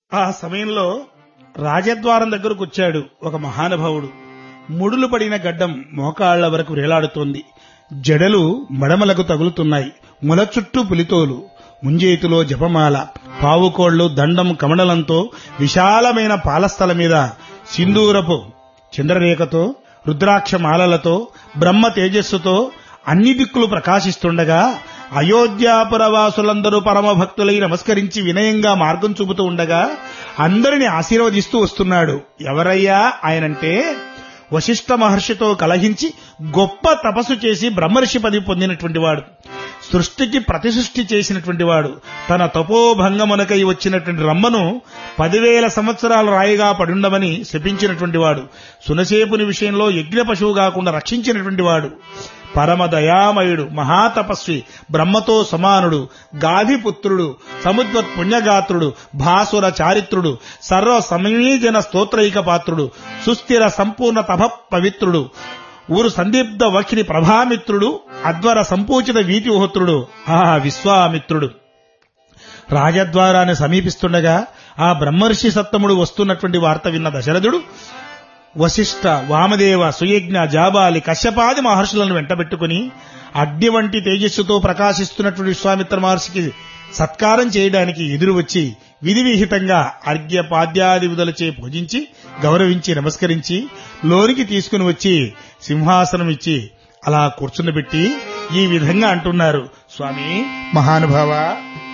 ఆ సమయంలో రాజద్వారం దగ్గరకు వచ్చాడు ఒక మహానుభావుడు ముడులు పడిన గడ్డం మోకాళ్ల వరకు వేలాడుతోంది జడలు మడమలకు తగులుతున్నాయి ముల చుట్టూ పులితోలు ముంజేతిలో జపమాల పావుకోళ్లు దండం కమడలంతో విశాలమైన పాలస్థల మీద సింధూరపు చంద్రరేఖతో రుద్రాక్ష మాలలతో బ్రహ్మ తేజస్సుతో అన్ని దిక్కులు ప్రకాశిస్తుండగా అయోధ్యాపురవాసులందరూ పరమ భక్తులై నమస్కరించి వినయంగా మార్గం చూపుతూ ఉండగా అందరిని ఆశీర్వదిస్తూ వస్తున్నాడు ఎవరయ్యా ఆయనంటే వశిష్ఠ మహర్షితో కలహించి గొప్ప తపస్సు చేసి బ్రహ్మర్షి పదవి పొందినటువంటి వాడు సృష్టికి ప్రతిసృష్టి చేసినటువంటి వాడు తన తపోభంగమునకై వచ్చినటువంటి రమ్మను పదివేల సంవత్సరాలు రాయిగా పడుండమని శపించినటువంటి వాడు సునసేపుని విషయంలో యజ్ఞ పశువు కాకుండా రక్షించినటువంటి వాడు పరమ దయామయుడు మహాతపస్వి బ్రహ్మతో సమానుడు గాధిపుత్రుడు సముద్వత్ పుణ్యగాత్రుడు భాసుర చారిత్రుడు సర్వ సమీజన స్తోత్రైక పాత్రుడు సుస్థిర సంపూర్ణ తప పవిత్రుడు ఊరు సందీప్త వక్షిని ప్రభామిత్రుడు అద్వర సంపూచిత వీతిహోత్రుడు ఆ విశ్వామిత్రుడు రాజద్వారాన్ని సమీపిస్తుండగా ఆ బ్రహ్మర్షి సత్తముడు వస్తున్నటువంటి వార్త విన్న దశరథుడు వశిష్ఠ వామదేవ సుయజ్ఞ జాబాలి కశ్యపాది మహర్షులను వెంటబెట్టుకుని అగ్ని వంటి తేజస్సుతో ప్రకాశిస్తున్నటువంటి విశ్వామిత్ర మహర్షికి సత్కారం చేయడానికి ఎదురు వచ్చి విధి విహితంగా అర్ఘ్య పాద్యాది విధులచే పూజించి గౌరవించి నమస్కరించి లోనికి తీసుకుని వచ్చి సింహాసనం ఇచ్చి అలా కూర్చుండబెట్టి ఈ విధంగా అంటున్నారు స్వామి మహానుభావ